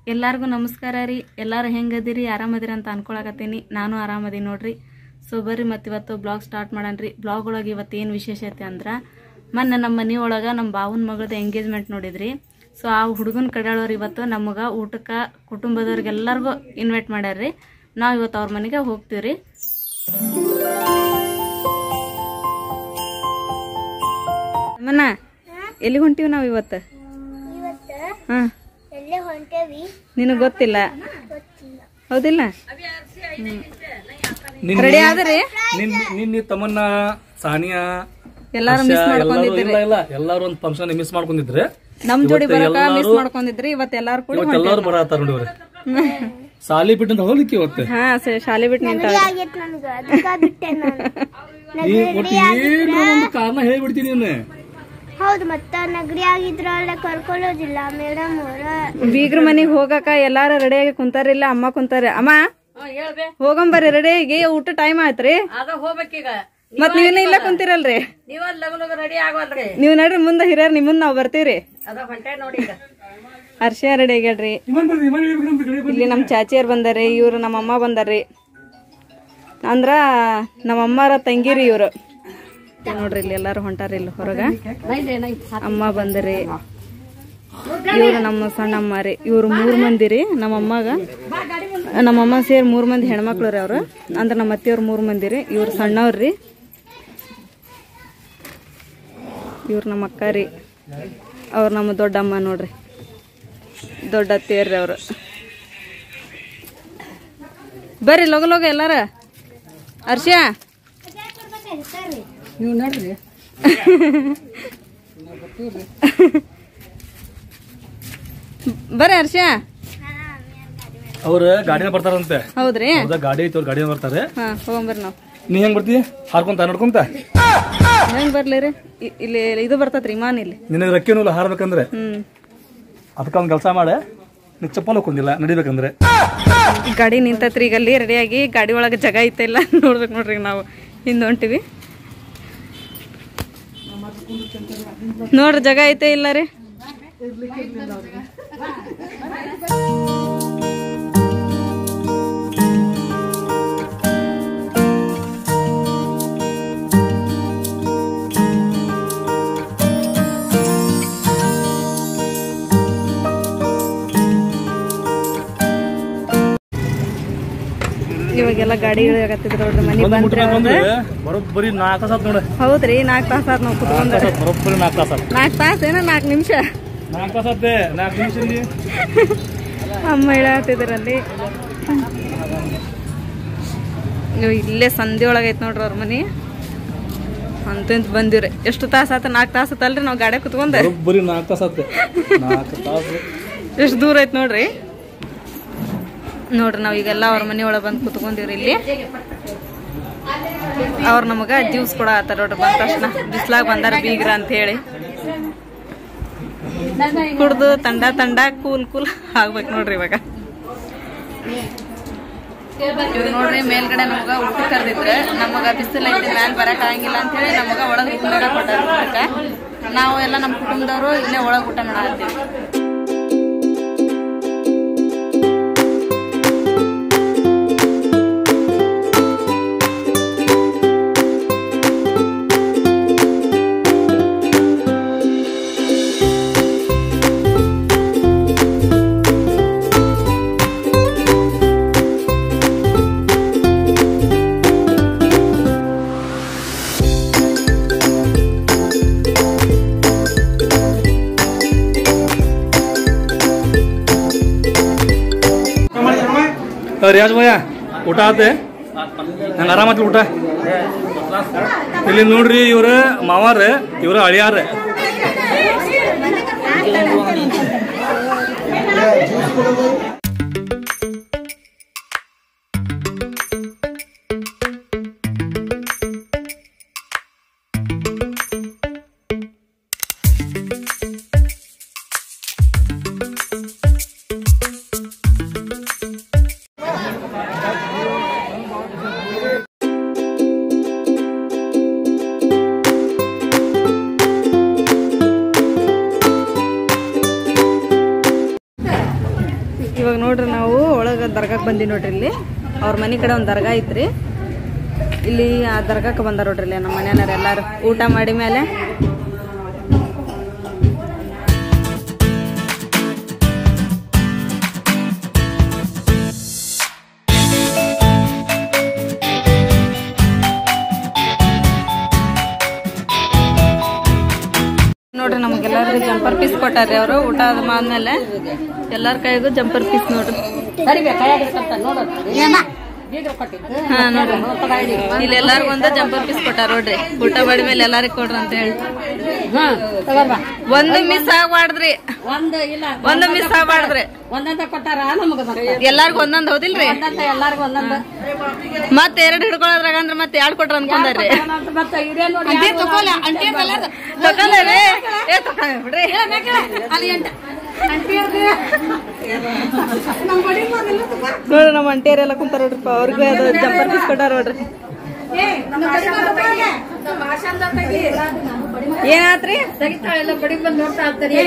ಎಲ್ಲಾರ್ಗೂ ನಮಸ್ಕಾರ ರೀ ಎಲ್ಲಾರು ಹೆಂಗದಿರಿ ಆರಾಮದಿರಿ ಅಂತ ಅನ್ಕೊಳಕತ್ತೀನಿ ನಾನು ಆರಾಮದೀನಿ ನೋಡ್ರಿ ಸೊ ಬರ್ರಿ ಮತ್ತೆ ಇವತ್ತು ಬ್ಲಾಗ್ ಸ್ಟಾರ್ಟ್ ಮಾಡಣ್ರಿ ಬ್ಲಾಗ್ ಒಳಗೆ ಇವತ್ತು ಏನು ವಿಶೇಷತೆ ಅಂದ್ರೆ ಮೊನ್ನೆ ನಮ್ಮ ಮನೆ ಒಳಗೆ ನಮ್ಮ ಬಾವನ ಮಗಳದ ಎಂಗೇಜ್ಮೆಂಟ್ ನೋಡಿದ್ರಿ ಸೊ ಆ ಹುಡುಗನ ಕಡೆಯವ್ರು ಇವತ್ತು ನಮಗೆ ಊಟಕ್ಕೆ ಕುಟುಂಬದವ್ರಿಗೆಲ್ಲರಿಗೂ ಇನ್ವೈಟ್ ಮಾಡ್ಯಾರ್ರಿ ನಾವು ಇವತ್ತು ಅವ್ರ ಮನೆಗೆ ಹೋಗ್ತೀವ್ರಿ ಮನ್ನ ಎಲ್ಲಿಗೆ ಹೊಂಟೀವಿ ನಾವು ಇವತ್ತು ಇವತ್ತು ಹಾಂ ಎಲ್ಲೇ ಹೊಂಟೇವಿ ನಿನಗೆ ಗೊತ್ತಿಲ್ಲ ಗೊತ್ತಿಲ್ಲ ಹೌದಿಲ್ಲ ನಿನ್ನೆ- ರೆಡಿ ಆದ್ರಿ ನಿನ್ ನಿನ್ನೆ ತಮ್ಮನ್ನ ಸಾನಿಯಾ ಎಲ್ಲಾರು ಹರ್ಷ, ಮಿಸ್ ಎಲ್ಲಾರು ಮಾಡ್ಕೊಂಡಿದ್ರಿ ಇಲ್ಲ ಇಲ್ಲ ಎಲ್ಲಾರು ಒಂದ್ ಫಂಕ್ಷನ್ ಮಿಸ್ ಮಾಡ್ಕೊಂಡಿದ್ರೆ ನಮ್ ಜೋಡಿ ಇವತ್ತು ಬರಕ ಮಿಸ್ ಎಲ್ಲಾರು- ಮಾಡ್ಕೊಂಡಿದ್ರಿ ಇವತ್ತು ಎಲ್ಲಾರು ಕೂಡ ಇವತ್ತು ಎಲ್ಲಾರು ಬರತ್ತಾರ ನೋಡಿ ಇವ್ರು. ಸಾಲಿ ಬಿಟ್ಟು ಹೋಗ್ಲಿಕ್ಕೆ ಇವತ್ತು ಹಾ ಸ- ಶಾಲೆ ಬಿಟ್ಟು ನಿಂತ ಆಗೈತ್ ನನ್ಗ ಅದಕ್ಕ ಬಿಟ್ಟೆ ನಾನು ಈ ಒಟ್ಟು ಏನ್ರ ಒಂದು ಕಾರಣ ಹೇಳ್ಬಿಡ್ತೀನಿ ನೀನು ಹೌದು ಮತ್ತ ನಗಡಿ ಆಗಿದ್ರಲ್ಲ ಕರ್ಕೊಳ್ಳೋದಿಲ್ಲ ಮೇಡಮ್ ಅವ್ರ ಬೀಗ್ರ ಮನಿಗ್ ಹೋಗಾಕ ಎಲ್ಲಾರು ರೆಡಿಯಾಗಿ ಕುಂತಾರಿಲ್ಲ ಅಮ್ಮ ಕುಂತಾರ ಅಮ್ಮ ಹೋಗಂಬರ್ರಿ ರೆಡಿಯಾಗಿ ಊಟ ಟೈಮ್ ಆಯ್ತ್ರಿ ಅದ ಹೋಗ್ಬೇಕೀಗ ಮತ್ ನೀವಿನ್ನ ಇಲ್ಲ ಕುಂತಿರಲ್ರಿ ನೀವ ಲಗು ಲಗು ರೆಡಿ ಆಗವಲ್ರಿ ನೀವ್ ನಡ್ರಿ ಮುಂದ ಹಿರಿಯರ್ ನಿಮ್ಮಂದ್ ನಾವ್ ಬರ್ತೀವ್ರಿ ಅದ ಹೊಂಟೆ ನೋಡಿ ಈಗ ಹರ್ಷ ರೆಡಿ ಆಗ್ಯಾಡ್ರಿ ಇಲ್ಲಿ ನಮ್ ಚಾಚಿಯರ್ ಬಂದಾರಿ ಇವ್ರು ನಮ್ಮ ಅಮ್ಮ ಬಂದಾರ್ರಿ ಅಂದ್ರ ನಮ್ಮ ಅಮ್ಮರ ತಂಗಿರಿ ಇವ್ರು ನೋಡ್ರಿ ಇಲ್ಲಿ ಎಲ್ಲಾರು ಹೊಂಟಾರಿ ಇಲ್ಲಿ ಹೊರಗ ಅಮ್ಮ ಬಂದ್ರಿ ಇವ್ರು ನಮ್ಮ ಸಣ್ಣಮ್ಮ ರೀ ಇವ್ರು ಮೂರ್ ಮಂದಿ ರೀ ನಮ್ಮ ಅಮ್ಮಗ ನಮ್ಮ ಅಮ್ಮ ಸೇರಿ ಮೂರ್ ಮಂದಿ ಹೆಣ್ಮಕ್ಳು ರೀ ಅವ್ರು ಅಂದ್ರ ನಮ್ಮ ಅತ್ತೆಯವ್ರು ಮೂರ್ ಮಂದಿ ರೀ ಇವ್ರು ಸಣ್ಣವ್ರಿ ಇವ್ರು ನಮ್ಮ ಅಕ್ಕ ರೀ ಅವ್ರು ನಮ್ಮ ದೊಡ್ಡಮ್ಮ ನೋಡ್ರಿ ದೊಡ್ಡ ಅತ್ತೆಯರ್ರಿ ಅವರು ಬರ್ರಿ ಲಗು ಲಗು ಎಲ್ಲಾರ ಹರ್ಷ ನೀವು ನೋಡ್ರಿ ಬರ್ರಿ ಹರ್ಷ ಅವ್ರ ಗಾಡಿನ ಬರ್ತಾರಂತೆ ಹೌದ್ರಿ ಹೌದಾ ಗಾಡಿ ಐತಿ ಅವ್ರ ಗಾಡಿನ ಬರ್ತಾರೆ ಹಾ ಹೋಗಂಬರ್ರಿ ನಾವು ನೀ ಹೆಂಗ್ ಬರ್ತಿ ಹಾರ್ಕೊಂತ ನಡ್ಕೊಂತ ಹೆಂಗ್ ಬರ್ಲಿ ರೀ ಇ- ಇಲ್ಲಿ ಇದು ಬರ್ತೈತ್ರಿ ಇಮಾನ್ ಇಲ್ಲಿ ನಿನಗೆ ರೆಕ್ಕೇನು ಇಲ್ಲ ಹಾರ್ಬೇಕಂದ್ರೆ ಹ್ಮ್ ಅದಕ್ಕೆ ಒಂದ್ ಕೆಲಸ ಮಾಡೆ ನೀ ಚಪ್ಪಲ್ ಹಾಕೊಂಡಿಲ್ಲ ನಡಿಬೇಕಂದ್ರೆ ಈ ಗಾಡಿ ನಿಂತತ್ರಿ ಈಗ ಅಲ್ಲಿ ರೆಡಿಯಾಗಿ ಗಾಡಿ ಒಳಗೆ ಜಾಗ ಐತೆ ಇಲ್ಲ ನೋಡ್ಬೇಕು ನೋಡ್ರಿ ಈಗ ನಾವು ಹಿಂದೆ ಹೊಂಟಿವಿ ನೋಡ್ರಿ ಜಾಗ ಐತೆ ಇಲ್ಲ ರೀ ಇವಾಗೆಲ್ಲ ಗಾಡಿ ಆಗತ್ತಿದ್ರು ನೋಡ್ರಿ ಮನಿ ಬಂದ್ ಬಂದ್ರಿ ಮುಟ್ಬೇಕು ಅವ್ರ ಅಂದ್ರೆ ಬರೋಬ್ಬರಿ ನಾಲ್ಕು ತಾಸ ಆತ್ ನೋಡ ಹೌದ್ರಿ ನಾಲ್ಕು ತಾಸ ಆತ್ ನಾವು ಕುತ್ಕೊಂಡ್ ನಾಲ್ಕು ತಾಸ ಬರೋಬ್ಬರಿ ನಾಲ್ಕು ತಾಸ ಆತ್ ನಾಲ್ಕು ತಾಸ ಏನೋ ನಾಲ್ಕು ನಿಮಿಷ ನಾಲ್ಕು ತಾಸ ಆತ್ತೆ ನಾಲ್ಕು ನಿಮಿಷ ಇಲ್ಲಿ ಅಮ್ಮ ಹೇಳತ್ತಿದ್ರಲ್ಲಿ ಇವ್ ಇಲ್ಲೇ ಸಂಧಿ ಒಳಗೆ ಐತೆ ನೋಡ್ರಿ ಅವ್ರ ಮನಿ ಅಂತ ಇಂತ ಬಂದಿವ್ರಿ ಎಷ್ಟು ತಾಸ ಆತ ನಾಲ್ಕು ತಾಸ ಆತಲ್ರಿ ನಾವು ಗಾಡಿ ಕುತ್ಕೊಂಡ್ ಬರೋಬ್ಬರಿ ನಾಲ್ಕು ತಾಸ ಆತ್ತೆ ನಾಲ್ಕು ತಾಸು ಎಷ್ಟು ದೂರ ಐತೆ ನೋಡ್ರಿ ನೋಡ್ರಿ ನಾವ್ ಈಗೆಲ್ಲ ಅವ್ರ ಮನೆ ಒಳಗೆ ಬಂದು ಕುತ್ಕೊಂಡಿವ್ರಿ ಇಲ್ಲಿ ಅವ್ರು ನಮಗ ಜ್ಯೂಸ್ ಕೊಡ ಆತಾರ ನೋಡ್ರಿ ಬಂದ ತಕ್ಷಣ ಬಿಸ್ಲಾಗ ಬಂದಾರ ಬೀಗ್ರ ಅಂತ ಹೇಳಿ ಕುಡ್ದು ತಂಡ ತಂಡ ಕೂಲ್ ಕೂಲ್ ಆಗ್ಬೇಕು ನೋಡ್ರಿ ಇವಾಗ ಇವಾಗ ನೋಡ್ರಿ ಮೇಲ್ಗಡೆ ನಮಗ ಊಟ ಕರೆದಿದ್ರ ನಮಗ ಬಿಸಿಲು ಐತಿ ಮ್ಯಾಲ್ ಬರಕ್ ಆಗಂಗಿಲ್ಲ ಅಂತ ಹೇಳಿ ನಮಗ ಒಳಗ್ ರೂಮ್ನಾಗ ಕೊಟ್ಟಾರ ಊಟಕ್ಕ ನಾವು ಎಲ್ಲ ನಮ್ಮ ಕುಟುಂಬದವರು ಇಲ್ಲೇ ಒಳಗ್ ಊಟ ಮಾಡತ್ತೀವಿ ರಿಯಾಜ್ ಭಯ್ಯ ಊಟ ಆತೆ ನಂಗೆ ಆರಾಮತ್ಲಿ ಊಟ ಇಲ್ಲಿ ನೋಡ್ರಿ ಇವ್ರ ಮಾವಾರ ಇವ್ರ ಅಳಿಯಾರ ಇವಾಗ ನೋಡ್ರಿ ನಾವು ಒಳಗೆ ದರ್ಗಾಕ್ಕೆ ಬಂದೀವಿ ನೋಡ್ರಿ ಇಲ್ಲಿ ಅವ್ರ ಮನೆ ಕಡೆ ಒಂದು ದರ್ಗಾ ಐತ್ರಿ ಇಲ್ಲಿ ಆ ದರ್ಗಾಕ್ಕೆ ಬಂದಾರ ನೋಡ್ರಿ ಇಲ್ಲಿ ನಮ್ಮ ಮನೆಯವ್ರು ಎಲ್ಲಾರು ಊಟ ಮಾಡಿ ಮೇಲೆ ನೋಡ್ರಿ ನಮಗೆಲ್ಲರಿಗೂ ಜಂಪರ್ ಪೀಸ್ ಕೊಟ್ಟಾರ್ರಿ ಅವರು ಊಟ ಆದ ಆದ್ಮೇಲೆ ಎಲ್ಲಾರ ಕೈಗೂ ಜಂಪರ್ ಪೀಸ್ ನೋಡ್ರಿ ಹಾ ನೋಡ್ರಿ ಇಲ್ಲಿ ಎಲ್ಲಾರ್ಗು ಒಂದು ಜಂಪರ್ ಪೀಸ್ ಕೊಟ್ಟಾರ ನೋಡ್ರಿ ಊಟ ಮಾಡಿ ಮೇಲೆ ಎಲ್ಲಾರಿಗೂ ಕೊಡ್ರಿ ಅಂತ ಹೇಳಿ ಒಂದು ಮಿಸ್ ಆಗ್ಬಾರ್ದ್ರಿ ಒಂದ್ ಇಲ್ಲ ಒಂದು ಮಿಸ್ ಆಗ್ಬಾರ್ದ್ರಿ ಒಂದಂತ ಕೊಟ್ಟಾರ ನಮಗ ಎಲ್ಲಾರ್ಗು ಒಂದೊಂದ್ ಹೌದಿಲ್ರಿ ಒಂದಂತ ಎಲ್ಲಾರ್ಗು ಒಂದೊಂದು ಮತ್ ಎರಡ್ ಹಿಡ್ಕೊಳದ್ರಾಗ ಅಂದ್ರ ಮತ್ತೆ ಎರಡ್ ಕೊಟ್ರ ಅನ್ಕೊಂಡಾರ್ರಿ ಮತ್ತೆ ಇದೇ ನೋಡಿ ತಕೊಂಡ್ರಿ ಏ ತಕೊಂಡ್ ಬಿಡ್ರಿ ಅಲ್ಲಿ ಎಂಟ ನೋಡ್ರಿ ನಮ್ಮ ಅಂಟಿಯರೆಲ್ಲ ಕುಂತಾರ ನೋಡ್ರಿಪ್ಪ ಅವ್ರಿಗೆ ಅದು ಜಂಪರ್ ಪೀಸ್ ಕೊಟ್ಟಾರ ನೋಡ್ರಿ ಏನಾತ್ರಿ ತೆಗಿತಾಳೆಲ್ಲ ಬಡಿ ಬಂದ್ ನೋಡ್ತಾ ಇರ್ತಾರೆ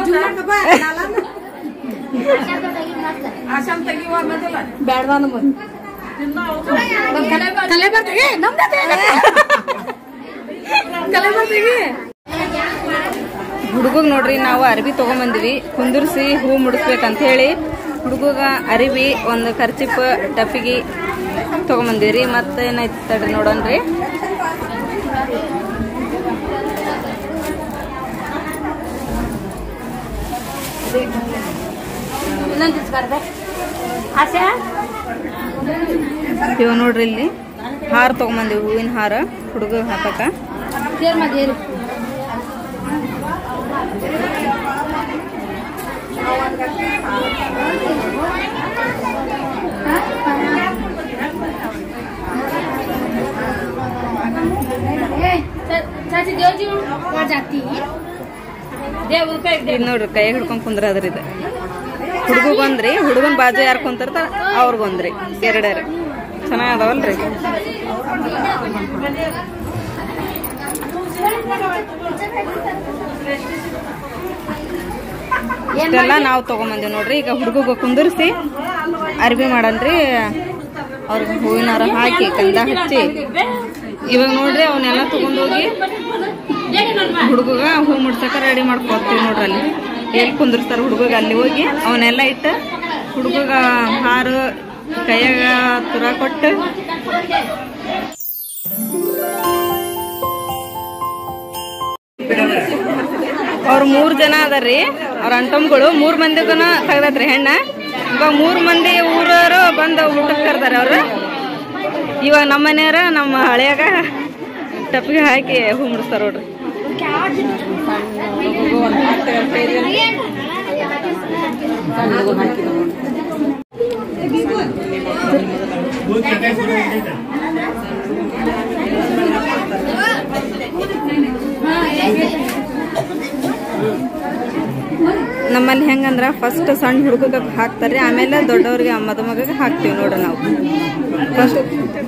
ಆಶಾಮ್ ತೆಗಿವ ಮೊದಲ ಬೇಡವಾ ನಮಗ್ ಕಲೆ ಬರ್ತೀವಿ ನಮ್ದೇ ಕಲೆ ಬರ್ತೀವಿ ಹುಡುಗಗ್ ನೋಡ್ರಿ ನಾವು ಅರ್ಬಿ ತಗೊಂಬಂದಿವಿ ಕುಂದಿರ್ಸಿ ಹೂ ಮುಡಿಸ್ಬೇಕಂತ ಹೇಳಿ ಹುಡುಗಗ ಅರಿವಿ ಒಂದು ಖರ್ಚಿಪ್ ಟಪ್ಪಿಗಿ ತಗೊಂಬಂದಿವ್ರಿ ಮತ್ತೆ ಏನಾಯ್ತು ತಡ್ರಿ ನೋಡೋಣ್ರಿ ಇನ್ನೊಂದು ಇಸ್ಬಾರ್ದೆ ಆಶಾ ಇವ ನೋಡ್ರಿ ಇಲ್ಲಿ ಹಾರ ತಗೊಂಬಂದಿವಿ ಹೂವಿನ ಹಾರ ಹುಡುಗ ಹಾಕಕ ಸೇರ್ ಮದೇರಿ चाची देवजी वर जाती देव कೈ ಇದು ನೋಡ್ರಿ ಕೈ ಹಿಡ್ಕೊಂಡ್ ಕುಂದ್ರದ್ರಿ ಇದು ಹುಡುಗಗ್ ಒಂದ್ರಿ ಹುಡುಗನ್ ಬಾಜು ಯಾರು ಕುಂತಿರ್ತಾರ ಅವ್ರಿಗೊಂದ್ರಿ ಎರಡ್ಯಾರ ಚೆನ್ನಾಗ್ ಅದಾವಲ್ರಿ ಇಷ್ಟೆಲ್ಲ ನಾವು ತಗೊಂಬಂದಿವಿ ನೋಡ್ರಿ ಈಗ ಹುಡುಗಗ ಕುಂದಿರ್ಸಿ ಅರ್ಬಿ ಮಾಡನ್ರಿ ಅವ್ರಿಗೆ ಹೂವಿನ ಹಾರ ಹಾಕಿ ಗಂಧ ಹಚ್ಚಿ ಇವಾಗ ನೋಡ್ರಿ ಅವನ್ನೆಲ್ಲ ತಗೊಂಡೋಗಿ ಹುಡುಗಗ ಹೂ ಮುಡ್ಸಕ ರೆಡಿ ಮಾಡ್ಕೊತೀವಿ ನೋಡ್ರಿ ಅಲ್ಲಿ ಎಲ್ಲಿ ಕುಂದಿರ್ತಾರ ಹುಡುಗಗ ಅಲ್ಲಿ ಹೋಗಿ ಅವನ್ನೆಲ್ಲ ಇಟ್ಟು ಹುಡುಗಗ ಹಾರ ಕೈಯಾಗ ತುರ ಕೊಟ್ಟು ಅವ್ರ ಮೂರ್ ಜನ ಅದಾರ್ರಿ ಅವ್ರ ಅಂಟಮ್ಗಳು ಮೂರ್ ಮಂದಿಗನ ತೆಗ್ದತ್ರಿ ಹೆಣ್ಣ ಇವಾಗ ಮೂರ್ ಮಂದಿ ಊರವರು ಬಂದು ಊಟಕ್ಕೆ ಕರ್ದಾರ ಅವ್ರು ಇವಾಗ ನಮ್ಮ ಮನೆಯವ್ರ ನಮ್ಮ ಹಳೆಯಾಗ ಟಪ್ಪಿಗೆ ಹಾಕಿ ಹೂ ಮುಡಿಸ್ತಾರ ನೋಡ್ರಿ ನಮ್ಮಲ್ಲಿ ಹೆಂಗಂದ್ರ ಫಸ್ಟ್ ಸಣ್ಣ ಹುಡುಗಗೆ ಹಾಕ್ತಾರ್ರಿ ಆಮೇಲೆ ದೊಡ್ಡವ್ರಿಗೆ ಮದುಮಗಗೆ ಹಾಕ್ತೀವಿ ನೋಡ್ರಿ ನಾವು ಫಸ್ಟ್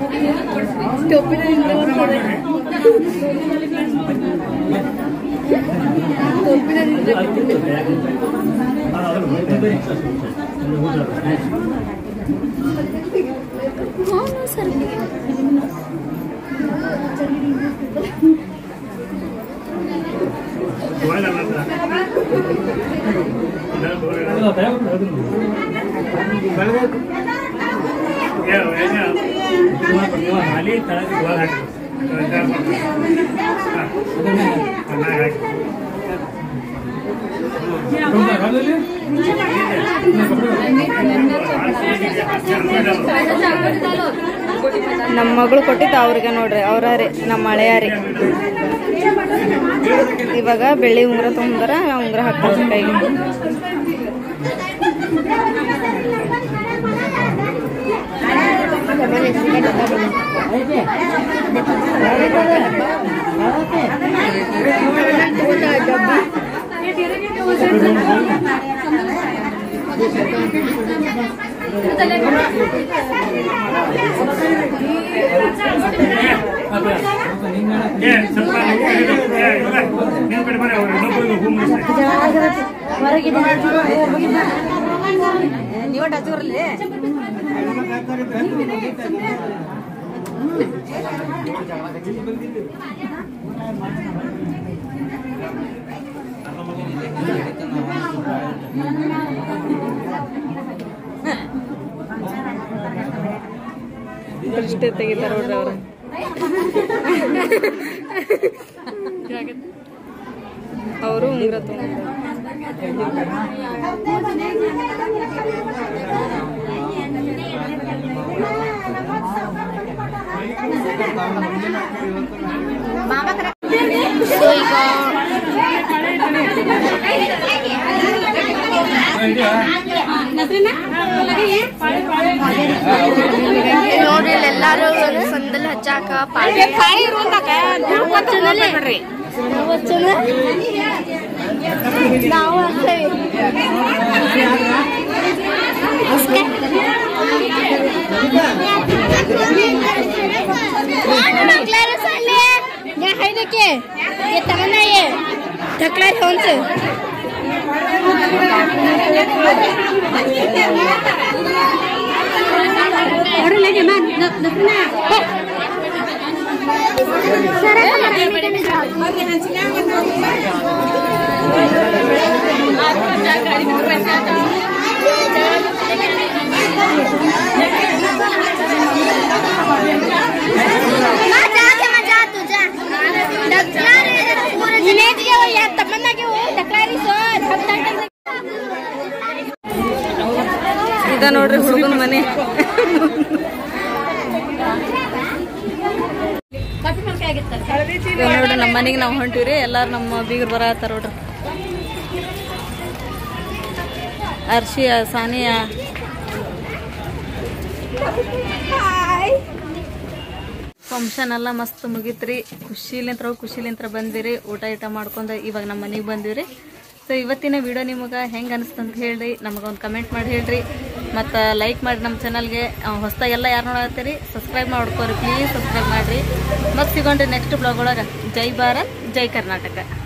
ನಮ್ಮ ಮಗಳು ಕೊಟ್ಟಿದ್ದ ಅವ್ರಿಗೆ ನೋಡ್ರಿ ಅವ್ರ ರೀ ನಮ್ಮ ಹಳೆಯಾರಿ ಇವಾಗ ಬೆಳ್ಳಿ ಉಂಗುರ ತಗೊಂಡಾರ ಉಂಗುರ ಹಾಕ್ತಾರೆ ಕೈಗೆ ಇವತ್ತು ಹಚ್ಚೂರಲ್ಲಿ ದೃಷ್ಟಿ ತೆಗಿತಾರ ನೋಡ್ರಿ ಅವ್ರು ಅವರು ಉಂಗ್ರ ತಗೊಂಡ್ರು ನೋಡ್ರಿ ಎಲ್ಲಾರು ಸಂದಲ್ ಹಚ್ಚಾಕ ನಾವು ಹಚ್ತೇವಿ या है देखे ये तमन्ना ये ढकला कौन से अरे लेके मैं दफना मजा के मजा तुझा ढकला रे पूरा जिने के हो या तमन्ना के हो ढकला रे सो ढकला ಇದ ನೋಡ್ರಿ ಹುಡುಗನ ಮನೆ ಇದ ನೋಡ್ರಿ ನಮ್ಮ ಮನೆಗೆ ನಾವು ಹೊಂಟಿವ್ರಿ ಎಲ್ಲಾರು ನಮ್ಮ ಬೀಗರು ಬರತ್ತಾರ ನೋಡ್ರಿ ಅರ್ಷಿಯ ಸಾನಿಯಾ ಫಂಕ್ಷನ್ ಎಲ್ಲ ಮಸ್ತ್ ಮುಗೀತ್ರಿ ಖುಷಿಲಿಂತ್ರ ಖುಷಿಲಿಂತ್ರ ಬಂದಿರಿ ಊಟ ಊಟ ಮಾಡ್ಕೊಂಡು ಇವಾಗ ನಮ್ಮ ಮನೆಗೆ ಬಂದಿವ್ರಿ ಸೊ ಇವತ್ತಿನ ವಿಡಿಯೋ ನಿಮಗೆ ಹೆಂಗೆ ಅನಿಸ್ತು ಅಂತ ಹೇಳ್ರಿ ನಮಗೊಂದು ಕಮೆಂಟ್ ಮಾಡಿ ಹೇಳ್ರಿ ಮತ್ತು ಲೈಕ್ ಮಾಡಿ ನಮ್ಮ ಚಾನಲ್ಗೆ ಹೊಸದಾಗೆಲ್ಲ ಯಾರು ನೋಡತ್ತೀರಿ ಸಬ್ಸ್ಕ್ರೈಬ್ ಮಾಡ್ಕೋರಿ ಪ್ಲೀಸ್ ಸಬ್ಸ್ಕ್ರೈಬ್ ಮಾಡಿರಿ ಮತ್ತೆ ಸಿಗೋಣ್ರಿ ನೆಕ್ಸ್ಟ್ ಬ್ಲಾಗ್ ಒಳಗೆ ಜೈ ಭಾರತ್ ಜೈ ಕರ್ನಾಟಕ